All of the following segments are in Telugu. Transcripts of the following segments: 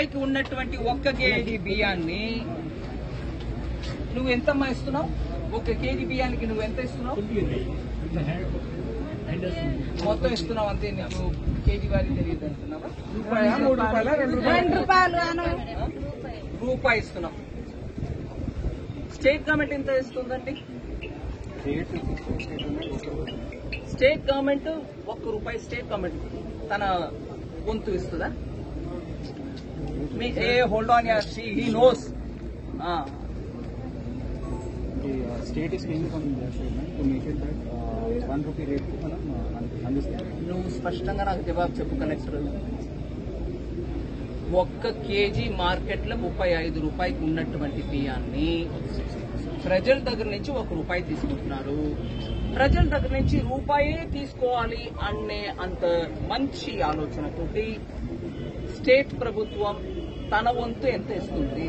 రూపాయికి ఉన్నటువంటి ఒక్క కేజీ బియ్యాన్ని నువ్వు ఎంతమ్మా ఇస్తున్నావు ఒక కేజీ బియ్యానికి నువ్వు ఎంత ఇస్తున్నావు మొత్తం ఇస్తున్నావు అంతే నీకు కేజీ వారి తెలియదు అంటున్నావా రూపాయా మూడు రూపాయల రెండు రూపాయలు రెండు రూపాయలు గాను రూపాయి ఇస్తున్నాం స్టేట్ గవర్నమెంట్ ఎంత ఇస్తుందండి స్టేట్ గవర్నమెంట్ ఒక్క రూపాయి స్టేట్ గవర్నమెంట్ తన వంతు ఇస్తుందా మీ ఏ hold on yeah she he knows state is paying from to make it that one rupee rate మనం uh, అందిస్తాం నువ్వు స్పష్టంగా నాకు జవాబు చెప్పు కలెక్టర్ ఒక్క కేజీ మార్కెట్లో ముప్పై ఐదు రూపాయికి ఉన్నటువంటి బియ్యాన్ని ప్రజల దగ్గర నుంచి ఒక రూపాయి తీసుకుంటున్నారు ప్రజల దగ్గర నుంచి రూపాయే తీసుకోవాలి అనే అంత మంచి ఆలోచనతోటి స్టేట్ ప్రభుత్వం తన వంతు ఎంత ఇస్తుంది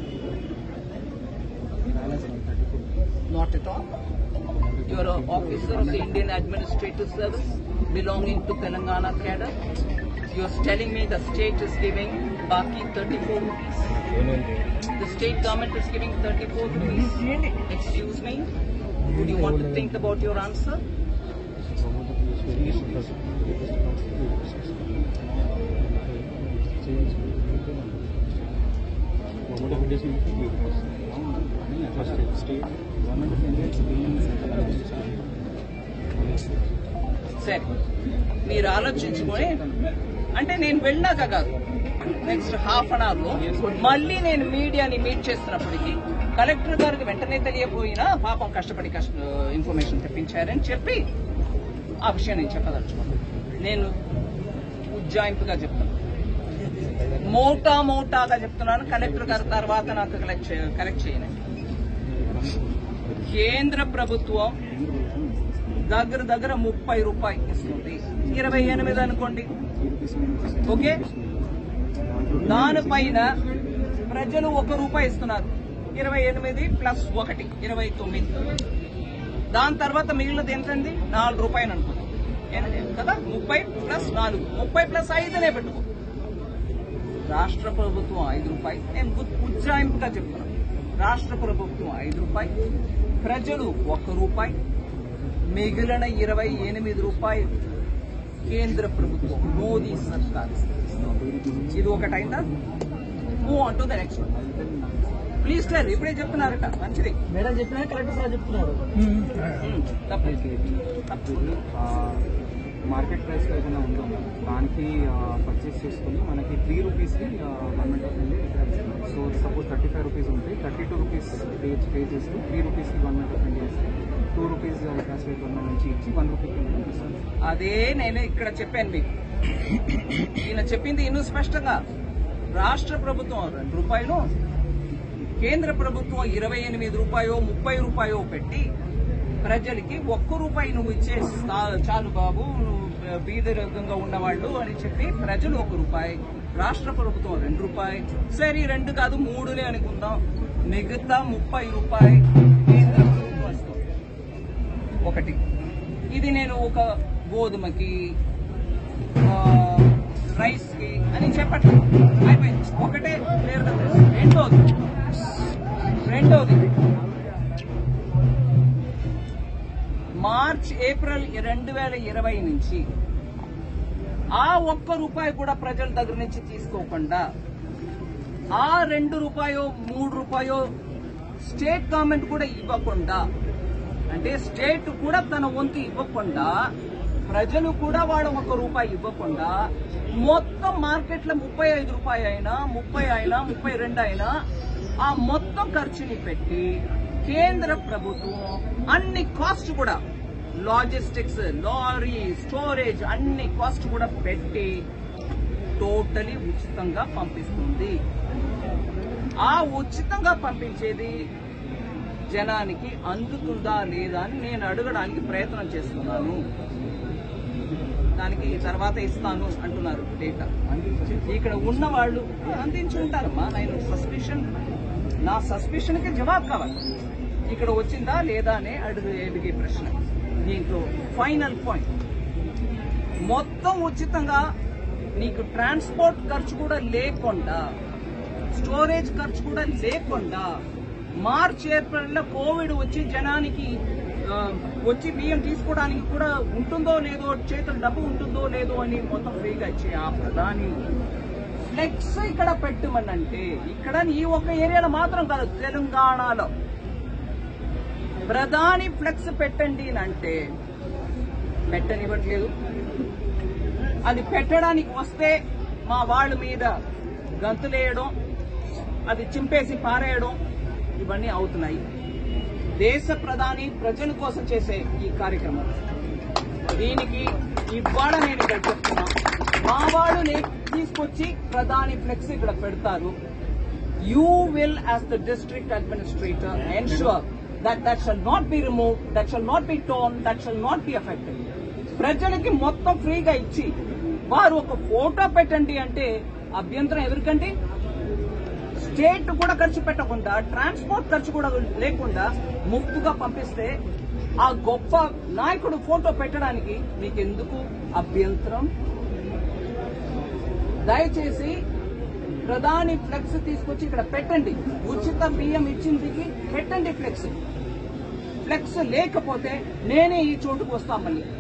not at all You are an officer of the Indian Administrative Service belonging to Telangana cadre. You are telling me the state is giving Baki 34 rupees. The state government is giving 34 rupees. Excuse me. Would you want to think about your answer? State government of India is paying సరే మీరు ఆలోచించుకొని అంటే నేను వెళ్ళాక కాదు నెక్స్ట్ హాఫ్ అన్ అవర్ లో మళ్ళీ నేను మీడియాని మీట్ చేస్తున్నప్పటికీ కలెక్టర్ గారికి వెంటనే తెలియపోయినా పాపం కష్టపడి కష్ట ఇన్ఫర్మేషన్ తెప్పించారని చెప్పి ఆ విషయం నేను చెప్పదలుచుకున్నాను నేను ఉజ్జాయింపుగా చెప్తాను మోటా మోటాగా చెప్తున్నాను కలెక్టర్ గారి తర్వాత నాకు కలెక్ట్ చే- కరెక్ట్ చేయనండి కేంద్ర ప్రభుత్వం దగ్గర దగ్గర ముప్పై రూపాయలు ఇస్తుంది ఇరవై ఎనిమిది అనుకోండి ఓకే దానిపైన ప్రజలు ఒక రూపాయి ఇస్తున్నారు ఇరవై ఎనిమిది ప్లస్ ఒకటి ఇరవై తొమ్మిది దాని తర్వాత మిగిలినది ఎంతండి నాలుగు రూపాయలు అనుకుందాం ఎన- కదా ముప్పై ప్లస్ నాలుగు ముప్పై ప్లస్ ఐదునే పెట్టుకో రాష్ట్ర ప్రభుత్వం ఐదు రూపాయలు నేను గు- ఉజ్జాయింపుగా చెప్తున్నాను రాష్ట్ర ప్రభుత్వం ఐదు రూపాయలు ప్రజలు ఒక్క రూపాయి మిగిలిన ఇరవై ఎనిమిది రూపాయలు కేంద్ర ప్రభుత్వం మోదీ సర్కార్ ఇది ఒకటైందా move onto the next please sir ఇప్పుడే చెప్తున్నారట మంచిది మేడం చెప్పినా కరెక్ట్ సార్ చెప్తున్నారు ఉమ్, తప్పు తప్పు మార్కెట్ ప్రైస్ ఏదైనా ఉందో దానికి పర్చేస్ చేసుకుని మనకి త్రీ రూపీస్కి గవర్నమెంట్ ఆఫ్ ఇండియా ఇస్తారు so suppose thirty five rupees ఉంటే thirty two rupees pay pay చేస్తూ త్రీ రూపీస్కి గవర్నమెంట్ ఆఫ్ ఇండియా ఇస్తారు two rupees cash rate government నుంచి ఇచ్చి వన్ రూపీకి మనం ఇస్తాం అదే నేను ఇక్కడ చెప్పాను మీకు ఈయన చెప్పింది ఇನ್ನು స్పష్టంగా రాష్ట్ర ప్రభుత్వం రెండు రూపాయలు కేంద్ర ప్రభుత్వం ఇరవై ఎనిమిది రూపాయో ముప్పై రూపాయో పెట్టి ప్రజలకి ఒక్క రూపాయి నువ్వు ఇచ్చే స్థా- చాలు బాబు నువ్వు బీదరికంగా ఉన్నవాళ్ళు అని చెప్పి ప్రజలు ఒక రూపాయి రాష్ట్ర ప్రభుత్వం రెండు రూపాయి సరే ఈ రెండు కాదు మూడునే అనుకుందాం మిగతా ముప్పై రూపాయి కేంద్ర ప్రభుత్వం ఇస్తుంది ఒకటి ఇది నేను ఒక గోధుమకి ఆ, రైస్ కి అని చెప్పట్లేదు అయిపోయింది ఒకటే క్లియర్గా తెలుసు రెండోది రెండోది మార్చ్ ఏప్రిల్ రెండు వేల ఇరవై నుంచి ఆ ఒక్క రూపాయి కూడా ప్రజల దగ్గర నుంచి తీసుకోకుండా ఆ రెండు రూపాయో మూడు రూపాయో స్టేట్ గవర్నమెంట్ కూడా ఇవ్వకుండా అంటే స్టేట్ కూడా తన వంతు ఇవ్వకుండా ప్రజలు కూడా వాళ్ళ ఒక రూపాయి ఇవ్వకుండా మొత్తం మార్కెట్లో ముప్పై ఐదు రూపాయి అయినా ముప్పై అయినా ముప్పై రెండు అయినా ఆ మొత్తం ఖర్చుని పెట్టి కేంద్ర ప్రభుత్వం అన్ని కాస్ట్ కూడా లాజిస్టిక్స్ లారీ స్టోరేజ్ అన్ని కాస్ట్ కూడా పెట్టి టోటలీ ఉచితంగా పంపిస్తుంది ఆ ఉచితంగా పంపించేది జనానికి అందుతుందా లేదా అని నేను అడగడానికి ప్రయత్నం చేస్తున్నాను దానికి తర్వాత ఇస్తాను అంటున్నారు డేటా ఇక్కడ ఉన్న వాళ్ళు అందించి ఉంటారమ్మా నేను సస్పిషన్ నా సస్పిషన్ కి జవాబు కావాలి ఇక్కడ వచ్చిందా లేదా అనే అడుగు అడిగే ప్రశ్న దీంట్లో ఫైనల్ పాయింట్ మొత్తం ఉచితంగా నీకు ట్రాన్స్పోర్ట్ ఖర్చు కూడా లేకుండా స్టోరేజ్ ఖర్చు కూడా లేకుండా మార్చ్ ఏప్రిల్ లో కోవిడ్ వచ్చి జనానికి ఆ, వచ్చి బియ్యం తీసుకోవడానికి కూడా ఉంటుందో లేదో చేతులు డబ్బు ఉంటుందో లేదో అని మొత్తం ఫ్రీగా ఇచ్చే ఆ ప్రధాని ఫ్లెక్స్ ఇక్కడ పెట్టమనంటే ఇక్కడ ఈ ఒక్క ఏరియాలో మాత్రం కాదు తెలంగాణలో ప్రధాని ఫ్లెక్స్ పెట్టండి అంటే పెట్టనివ్వట్లేదు అది పెట్టడానికి వస్తే మా వాళ్ళ మీద గంతులేయడం అది చింపేసి పారేయడం ఇవన్నీ అవుతున్నాయి దేశ ప్రధాని ప్రజల కోసం చేసే ఈ కార్యక్రమం దీనికి ఇవాళ నేను ఇక్కడ చెప్తున్నా మా వాళ్ళు నే- తీసుకొచ్చి ప్రధాని ఫ్లెక్స్ ఇక్కడ పెడతారు you will as the district administrator ensure that that shall not be remove that shall not be torn that shall not be affected ప్రజలకి మొత్తం ఫ్రీగా ఇచ్చి వారు ఒక ఫోటో పెట్టండి అంటే అభ్యంతరం ఎవరికండి స్టేట్ కూడా ఖర్చు పెట్టకుండా ట్రాన్స్పోర్ట్ ఖర్చు కూడా లేకుండా ముఫ్తుగా పంపిస్తే ఆ గొప్ప నాయకుడు ఫోటో పెట్టడానికి మీకెందుకు అభ్యంతరం దయచేసి ప్రధాని ఫ్లెక్స్ తీసుకొచ్చి ఇక్కడ పెట్టండి ఉచిత బియ్యం ఇచ్చిందికి పెట్టండి ఫ్లెక్స్ ఫ్లెక్స్ లేకపోతే నేనే ఈ చోటుకు వస్తా మళ్ళీ